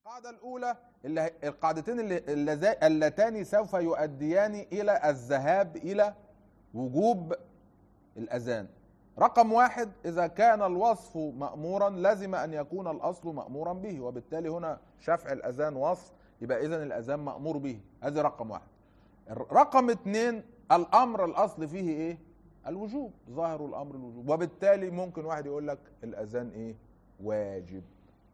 القاعدة الأولى اللي القاعدتين اللي اللتان سوف يؤديان إلى الذهاب إلى وجوب الأذان رقم واحد إذا كان الوصف مأمورا لازم أن يكون الأصل مأمورا به وبالتالي هنا شفع الأذان وصف يبقى إذن الأذان مأمور به هذا رقم واحد رقم اثنين الأمر الأصل فيه إيه الوجوب ظاهر الأمر الوجوب وبالتالي ممكن واحد يقول لك الأذان إيه واجب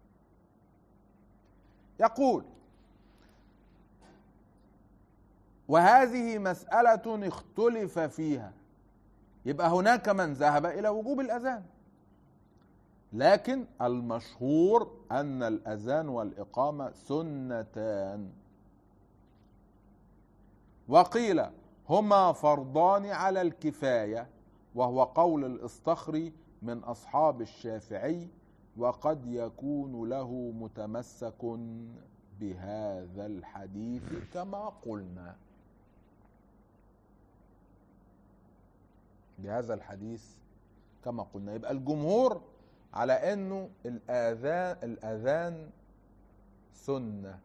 يقول وهذه مسألة اختلف فيها يبقى هناك من ذهب إلى وجوب الأذان لكن المشهور أن الأذان والإقامة سنتان وقيل هما فرضان على الكفاية وهو قول الإصطخري من أصحاب الشافعي وقد يكون له متمسك بهذا الحديث كما قلنا بهذا الحديث كما قلنا يبقى الجمهور على انه الاذان الاذان سنه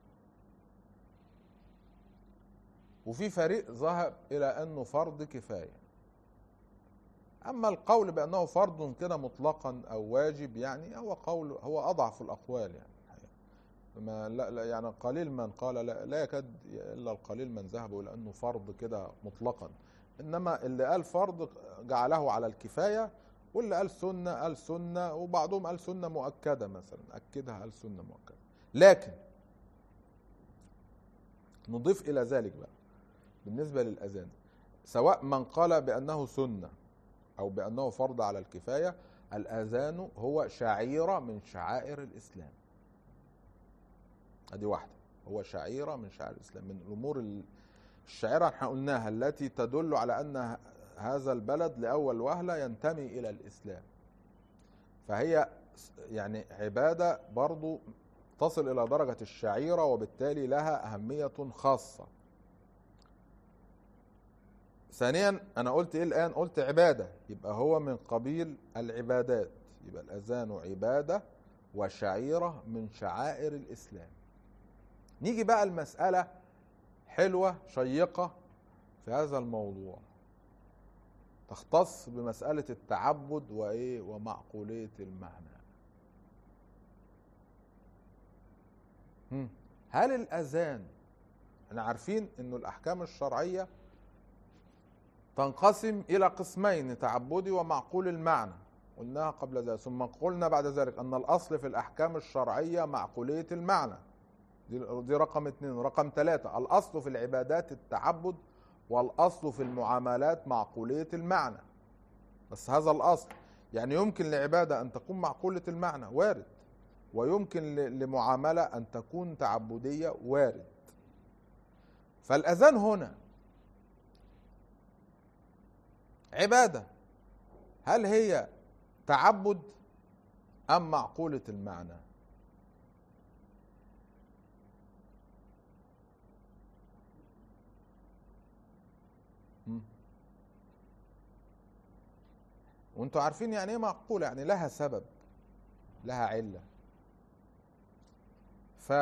وفي فريق ذهب الى انه فرض كفايه اما القول بانه فرض كده مطلقا او واجب يعني هو قول هو اضعف الاقوال يعني ما لا, لا يعني قليل من قال لا, لا يكاد الا القليل من ذهبوا الى انه فرض كده مطلقا انما اللي قال فرض جعله على الكفايه واللي قال سنه قال سنه وبعضهم قال سنه مؤكده مثلا اكدها قال سنه مؤكده لكن نضيف الى ذلك بقى بالنسبه للاذان سواء من قال بانه سنه او بانه فرض على الكفايه الاذان هو شعيره من شعائر الاسلام ادي واحده هو شعيره من شعائر الاسلام من الامور الشعيره احنا قلناها التي تدل على ان هذا البلد لاول وهله ينتمي الى الاسلام فهي يعني عباده برضو تصل الى درجه الشعيره وبالتالي لها اهميه خاصه ثانيا انا قلت ايه الان قلت عباده يبقى هو من قبيل العبادات يبقى الاذان عباده وشعيره من شعائر الاسلام نيجي بقى المساله حلوه شيقه في هذا الموضوع تختص بمساله التعبد وايه ومعقوليه المعنى هل الاذان احنا عارفين انه الاحكام الشرعيه تنقسم إلى قسمين تعبدي ومعقول المعنى قلناها قبل ذلك ثم قلنا بعد ذلك أن الأصل في الأحكام الشرعية معقولية المعنى دي, دي رقم اثنين رقم ثلاثة الأصل في العبادات التعبد والأصل في المعاملات معقولية المعنى بس هذا الأصل يعني يمكن لعبادة أن تكون معقولة المعنى وارد ويمكن لمعاملة أن تكون تعبدية وارد فالأذان هنا عباده هل هي تعبد ام معقوله المعنى وانتوا عارفين يعني ايه معقوله يعني لها سبب لها عله ف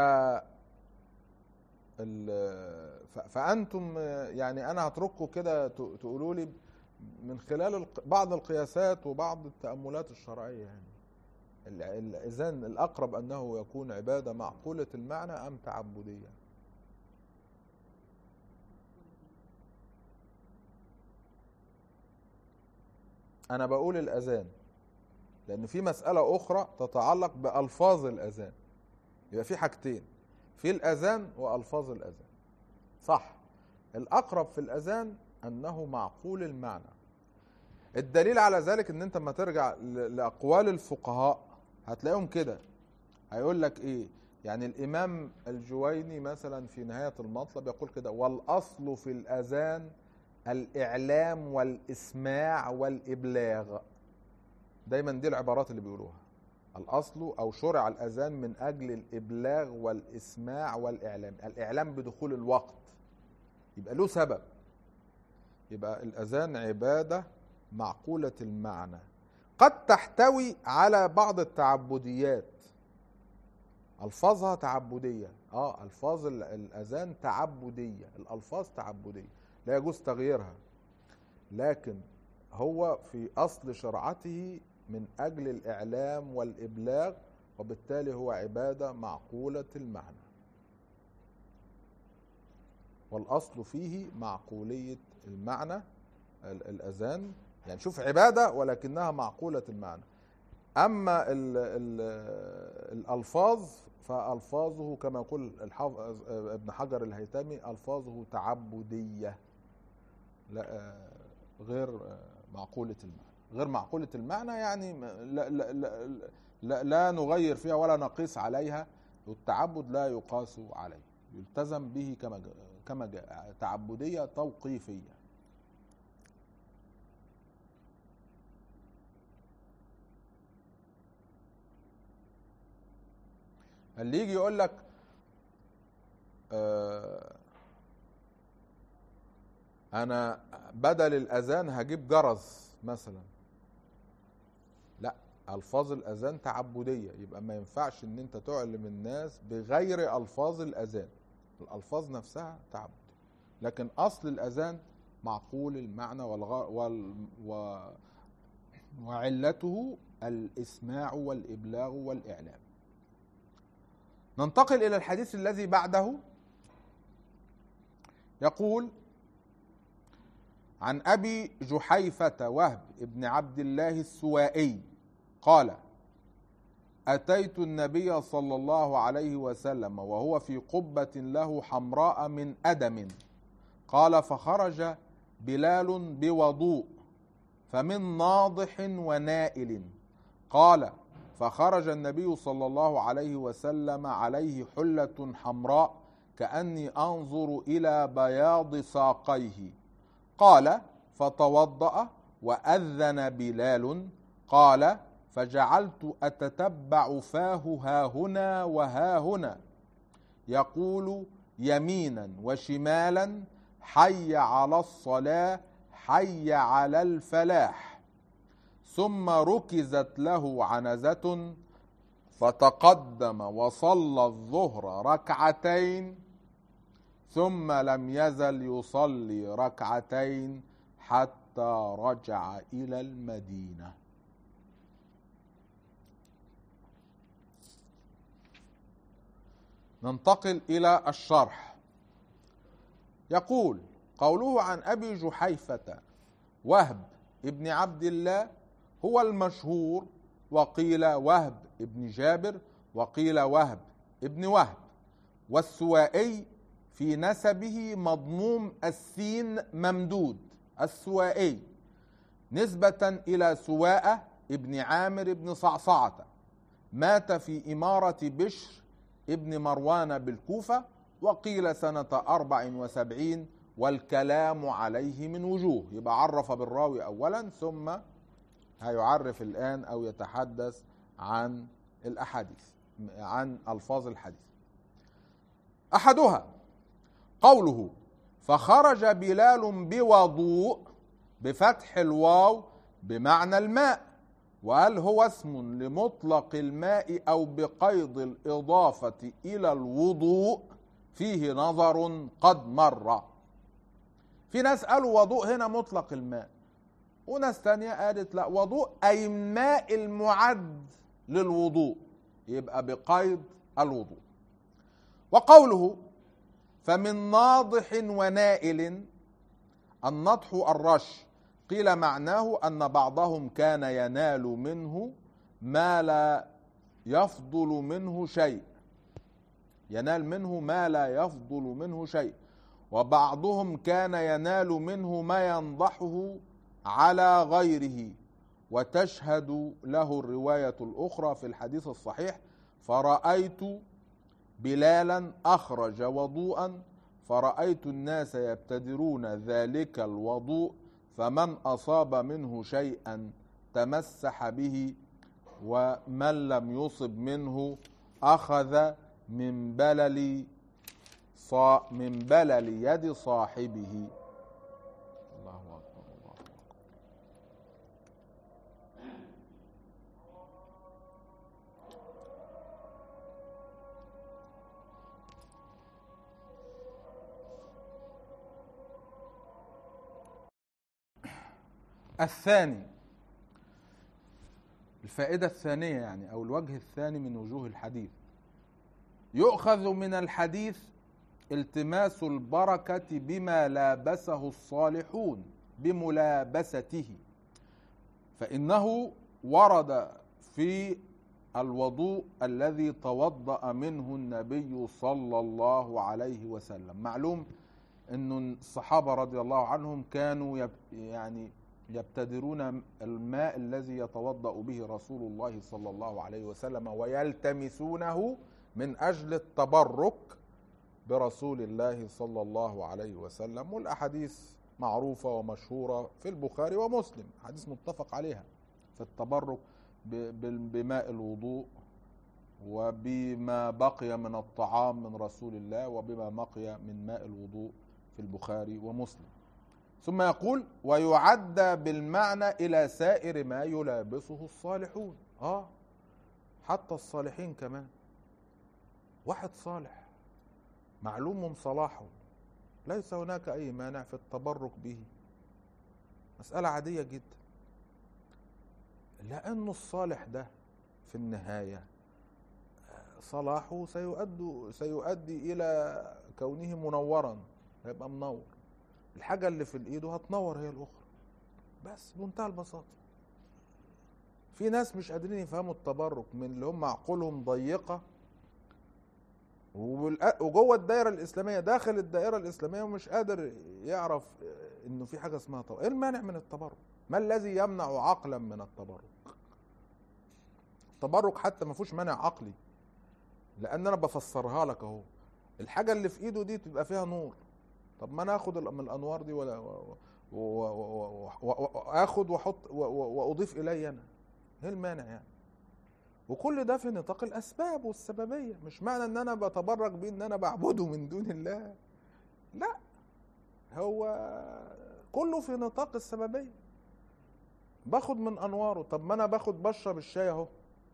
فانتم يعني انا هترككم كده تقولوا لي من خلال بعض القياسات وبعض التأملات الشرعية يعني الإذن الأقرب أنه يكون عبادة معقولة المعنى أم تعبدية أنا بقول الأذان لأن في مسألة أخرى تتعلق بألفاظ الأذان يبقى في حاجتين في الأذان وألفاظ الأذان صح الأقرب في الأذان انه معقول المعنى الدليل على ذلك ان انت لما ترجع لاقوال الفقهاء هتلاقيهم كده هيقول لك ايه يعني الامام الجويني مثلا في نهايه المطلب يقول كده والاصل في الاذان الاعلام والاسماع والابلاغ دايما دي العبارات اللي بيقولوها الاصل او شرع الاذان من اجل الابلاغ والاسماع والاعلام الاعلام بدخول الوقت يبقى له سبب يبقى الأذان عبادة معقولة المعنى قد تحتوي على بعض التعبديات الفاظها تعبديه اه الفاظ ال- الاذان تعبديه الالفاظ تعبديه لا يجوز تغييرها لكن هو في اصل شرعته من اجل الاعلام والابلاغ وبالتالي هو عباده معقوله المعنى والاصل فيه معقوليه المعنى ال- الاذان يعني شوف عباده ولكنها معقوله المعنى اما ال ال الالفاظ فالفاظه كما يقول الحافظ ابن حجر الهيثمي الفاظه تعبديه لا آه، غير آه، معقوله المعنى غير معقوله المعنى يعني م- لا لا لا, لا, لا نغير فيها ولا نقيس عليها والتعبد لا يقاس عليه يلتزم به كما جاء كما جاء تعبديه توقيفيه اللي يجي يقول لك آه انا بدل الاذان هجيب جرس مثلا لا الفاظ الاذان تعبديه يبقى ما ينفعش ان انت تعلم الناس بغير الفاظ الاذان الالفاظ نفسها تعبد لكن اصل الاذان معقول المعنى والغ... وال... و... وعلته الاسماع والابلاغ والاعلام ننتقل الى الحديث الذي بعده يقول عن ابي جحيفه وهب ابن عبد الله السوائي قال اتيت النبي صلى الله عليه وسلم وهو في قبه له حمراء من ادم قال فخرج بلال بوضوء فمن ناضح ونائل قال فخرج النبي صلى الله عليه وسلم عليه حله حمراء كاني انظر الى بياض ساقيه قال فتوضا واذن بلال قال فجعلت اتتبع فاه ها هنا وها هنا يقول يمينا وشمالا حي على الصلاه حي على الفلاح ثم ركزت له عنزه فتقدم وصلى الظهر ركعتين ثم لم يزل يصلي ركعتين حتى رجع الى المدينه ننتقل الى الشرح يقول قوله عن ابي جحيفه وهب ابن عبد الله هو المشهور وقيل وهب ابن جابر وقيل وهب ابن وهب والسوائي في نسبه مضموم السين ممدود السوائي نسبة إلى سواء ابن عامر بن صعصعة مات في إمارة بشر ابن مروان بالكوفة وقيل سنة أربع وسبعين والكلام عليه من وجوه يبقى عرف بالراوي أولا ثم هيعرف الآن أو يتحدث عن الأحاديث عن ألفاظ الحديث أحدها قوله فخرج بلال بوضوء بفتح الواو بمعنى الماء وهل هو اسم لمطلق الماء او بقيد الاضافه الى الوضوء فيه نظر قد مر في ناس قالوا وضوء هنا مطلق الماء وناس تانية قالت لا وضوء اي الماء المعد للوضوء يبقى بقيد الوضوء وقوله فمن ناضح ونائل النضح الرش قيل معناه ان بعضهم كان ينال منه ما لا يفضل منه شيء ينال منه ما لا يفضل منه شيء وبعضهم كان ينال منه ما ينضحه على غيره وتشهد له الروايه الاخرى في الحديث الصحيح فرايت بلالا اخرج وضوءا فرايت الناس يبتدرون ذلك الوضوء فمن اصاب منه شيئا تمسح به ومن لم يصب منه اخذ من بلل صا من بلل يد صاحبه الله اكبر الله اكبر الثاني الفائدة الثانية يعني أو الوجه الثاني من وجوه الحديث يؤخذ من الحديث التماس البركة بما لابسه الصالحون بملابسته فإنه ورد في الوضوء الذي توضأ منه النبي صلى الله عليه وسلم معلوم أن الصحابة رضي الله عنهم كانوا يب يعني يبتدرون الماء الذي يتوضأ به رسول الله صلى الله عليه وسلم ويلتمسونه من أجل التبرك برسول الله صلى الله عليه وسلم والأحاديث معروفة ومشهورة في البخاري ومسلم حديث متفق عليها في التبرك بماء الوضوء وبما بقي من الطعام من رسول الله وبما بقي من ماء الوضوء في البخاري ومسلم ثم يقول ويعد بالمعنى إلى سائر ما يلابسه الصالحون آه حتى الصالحين كمان واحد صالح معلوم صلاحه ليس هناك أي مانع في التبرك به مسألة عادية جدا لأنه الصالح ده في النهاية صلاحه سيؤدي سيؤدي إلى كونه منورا هيبقى منور الحاجة اللي في الإيد هتنور هي الأخرى بس بمنتهى البساطة في ناس مش قادرين يفهموا التبرك من اللي هم عقولهم ضيقة وجوه الدائرة الإسلامية داخل الدائرة الإسلامية ومش قادر يعرف إنه في حاجة اسمها تبرك إيه المانع من التبرك ما الذي يمنع عقلا من التبرك التبرك حتى ما فيهوش مانع عقلي لان انا بفسرها لك اهو الحاجه اللي في ايده دي تبقى فيها نور طب ما انا اخد من الانوار دي ولا واخد واحط واضيف الي انا ايه المانع يعني وكل ده في نطاق الاسباب والسببيه مش معنى ان انا بتبرك بيه ان انا بعبده من دون الله لا هو كله في نطاق السببيه باخد من انواره طب ما انا باخد بشرب الشاي اهو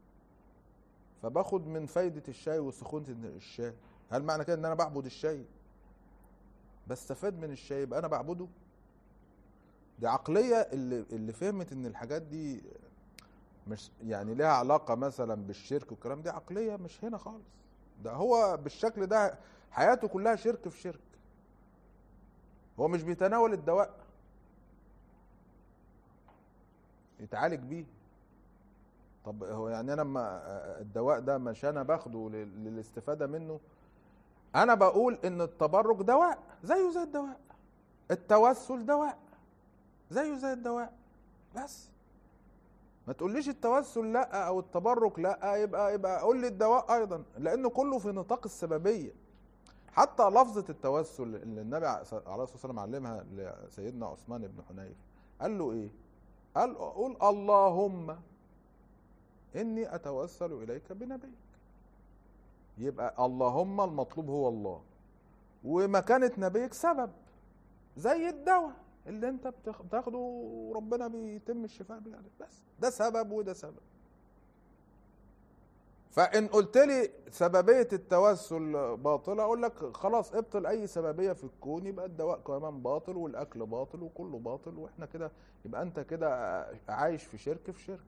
فباخد من فايدة الشاي وسخونة الشاي هل معنى كده ان انا بعبد الشاي بستفاد من الشاي يبقى انا بعبده دي عقلية اللي, اللي فهمت ان الحاجات دي مش يعني لها علاقة مثلا بالشرك والكلام دي عقلية مش هنا خالص ده هو بالشكل ده حياته كلها شرك في شرك هو مش بيتناول الدواء يتعالج بيه طب هو يعني انا ما الدواء ده مش انا باخده للاستفاده منه انا بقول ان التبرك دواء زيه زي الدواء التوسل دواء زيه زي الدواء بس ما تقوليش التوسل لا او التبرك لا يبقى يبقى قول لي الدواء ايضا لانه كله في نطاق السببيه حتى لفظه التوسل اللي النبي عليه الصلاه والسلام علمها لسيدنا عثمان بن حنيف قال له ايه قال قول اللهم إني أتوسل إليك بنبيك يبقى اللهم المطلوب هو الله ومكانة نبيك سبب زي الدواء اللي انت بتاخده وربنا بيتم الشفاء بيه بس ده سبب وده سبب فان قلت لي سببيه التوسل باطله اقول لك خلاص ابطل اي سببيه في الكون يبقى الدواء كمان باطل والاكل باطل وكله باطل واحنا كده يبقى انت كده عايش في شرك في شرك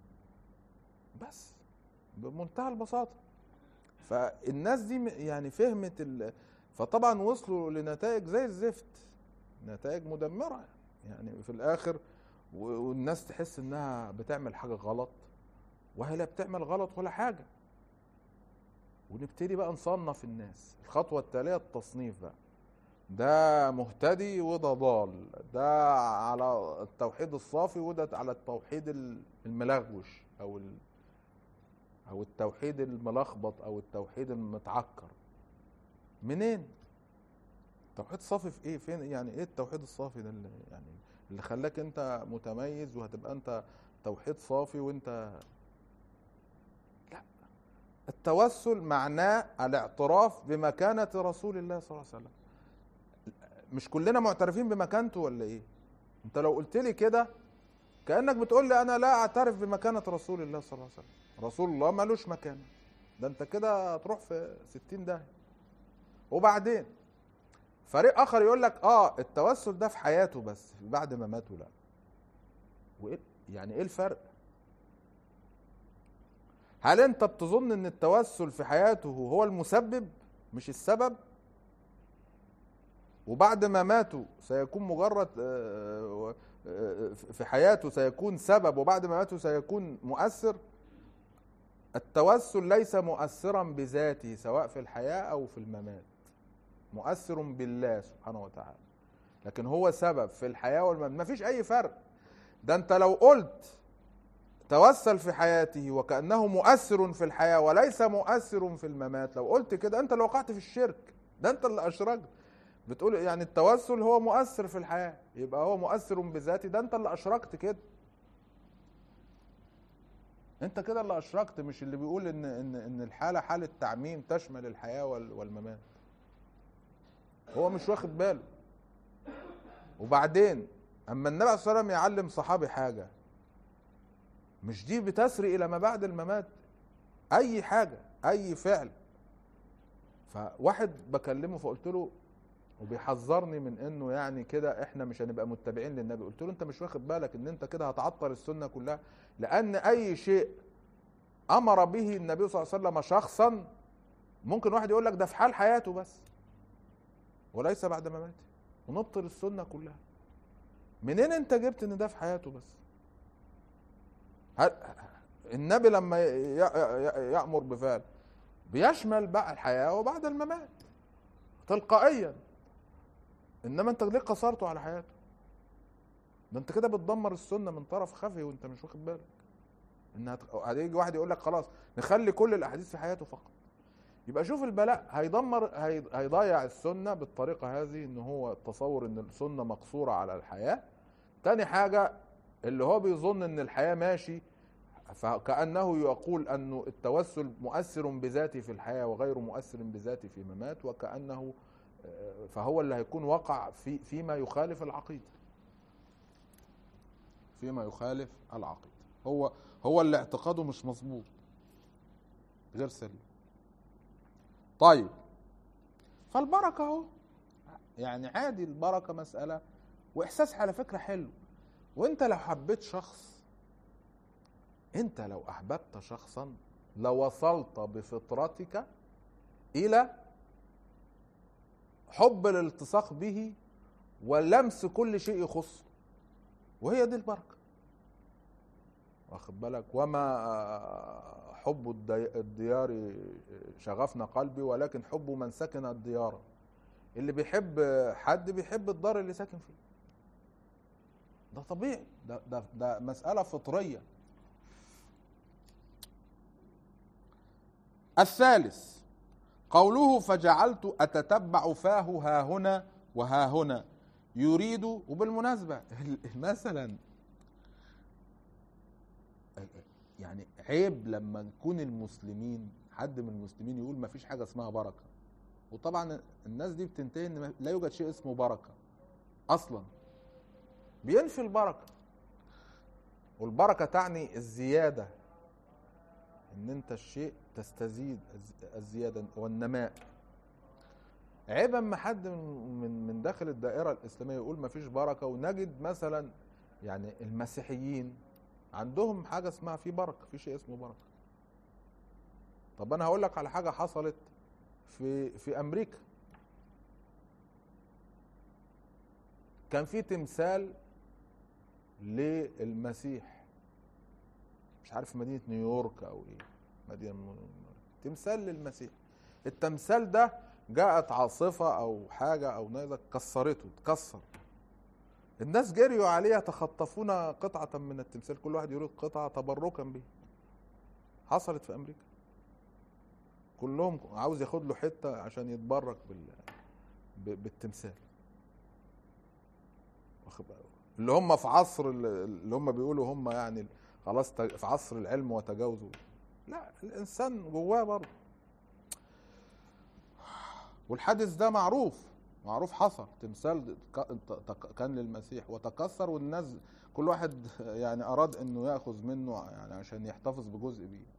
بس بمنتهى البساطه فالناس دي يعني فهمت ال... فطبعا وصلوا لنتائج زي الزفت نتائج مدمره يعني في الاخر والناس تحس انها بتعمل حاجه غلط وهي لا بتعمل غلط ولا حاجه ونبتدي بقى نصنف الناس الخطوه التاليه التصنيف بقى ده مهتدي وده ضال ده على التوحيد الصافي وده على التوحيد الملغوش او او التوحيد الملخبط او التوحيد المتعكر منين التوحيد الصافي في ايه فين يعني ايه التوحيد الصافي ده اللي يعني اللي خلاك انت متميز وهتبقى انت توحيد صافي وانت لا التوسل معناه الاعتراف بمكانة رسول الله صلى الله عليه وسلم مش كلنا معترفين بمكانته ولا ايه انت لو قلت لي كده كانك بتقول لي انا لا اعترف بمكانة رسول الله صلى الله عليه وسلم رسول الله ملوش مكان ده انت كده هتروح في ستين ده وبعدين فريق اخر يقول لك اه التوسل ده في حياته بس بعد ما ماتوا لا وإيه يعني ايه الفرق هل انت بتظن ان التوسل في حياته هو المسبب مش السبب وبعد ما ماتوا سيكون مجرد آه، آه، في حياته سيكون سبب وبعد ما ماتوا سيكون مؤثر التوسل ليس مؤثرا بذاته سواء في الحياة أو في الممات مؤثر بالله سبحانه وتعالى لكن هو سبب في الحياة والممات ما فيش أي فرق ده أنت لو قلت توسل في حياته وكأنه مؤثر في الحياة وليس مؤثر في الممات لو قلت كده أنت اللي وقعت في الشرك ده أنت اللي أشركت بتقول يعني التوسل هو مؤثر في الحياة يبقى هو مؤثر بذاته ده أنت اللي أشركت كده انت كده اللي اشركت مش اللي بيقول ان ان ان الحاله حاله تعميم تشمل الحياه والممات هو مش واخد باله وبعدين اما النبي صلى الله عليه وسلم يعلم صحابي حاجه مش دي بتسري الى ما بعد الممات اي حاجه اي فعل فواحد بكلمه فقلت له وبيحذرني من انه يعني كده احنا مش هنبقى متبعين للنبي قلت له انت مش واخد بالك ان انت كده هتعطل السنه كلها لان اي شيء امر به النبي صلى الله عليه وسلم شخصا ممكن واحد يقول لك ده في حال حياته بس وليس بعد مماته ونبطل السنه كلها منين انت جبت ان ده في حياته بس هل النبي لما يامر بفعل بيشمل بقى الحياه وبعد الممات تلقائيا انما انت ليه قصرته على حياته ده انت كده بتدمر السنه من طرف خفي وانت مش واخد بالك انها هيجي واحد يقول لك خلاص نخلي كل الاحاديث في حياته فقط يبقى شوف البلاء هيدمر هيضيع السنه بالطريقه هذه ان هو التصور ان السنه مقصوره على الحياه تاني حاجه اللي هو بيظن ان الحياه ماشي فكانه يقول انه التوسل مؤثر بذاته في الحياه وغير مؤثر بذاته في ممات وكانه فهو اللي هيكون وقع في فيما يخالف العقيده فيما يخالف العقيده هو هو اللي اعتقاده مش مظبوط غير سليم طيب فالبركه اهو يعني عادي البركه مساله واحساس على فكره حلو وانت لو حبيت شخص انت لو احببت شخصا لوصلت بفطرتك الى حب الالتصاق به ولمس كل شيء يخصه وهي دي البركه واخد بالك وما حب الديار شغفنا قلبي ولكن حب من سكن الديار اللي بيحب حد بيحب الدار اللي ساكن فيه ده طبيعي ده ده ده مساله فطريه الثالث قوله فجعلت أتتبع فاه ها هنا وها هنا يريد وبالمناسبة مثلا يعني عيب لما نكون المسلمين حد من المسلمين يقول ما فيش حاجة اسمها بركة وطبعا الناس دي بتنتهي ان لا يوجد شيء اسمه بركة اصلا بينفي البركة والبركة تعني الزيادة ان انت الشيء تستزيد الزياده والنماء عيب اما حد من من داخل الدائره الاسلاميه يقول ما فيش بركه ونجد مثلا يعني المسيحيين عندهم حاجه اسمها في بركه في شيء اسمه بركه طب انا هقول لك على حاجه حصلت في في امريكا كان في تمثال للمسيح مش عارف مدينه نيويورك او ايه مدينه تمثال للمسيح التمثال ده جاءت عاصفه او حاجه او نيزك كسرته اتكسر الناس جريوا عليه يتخطفون قطعه من التمثال كل واحد يريد قطعه تبركا به حصلت في امريكا كلهم عاوز ياخد له حته عشان يتبرك بال بالتمثال اللي هم في عصر اللي هم بيقولوا هم يعني خلاص في عصر العلم وتجاوزوا لا الانسان جواه برضه والحادث ده معروف معروف حصل تمثال كان للمسيح وتكسر والناس كل واحد يعني اراد انه ياخذ منه يعني عشان يحتفظ بجزء بيه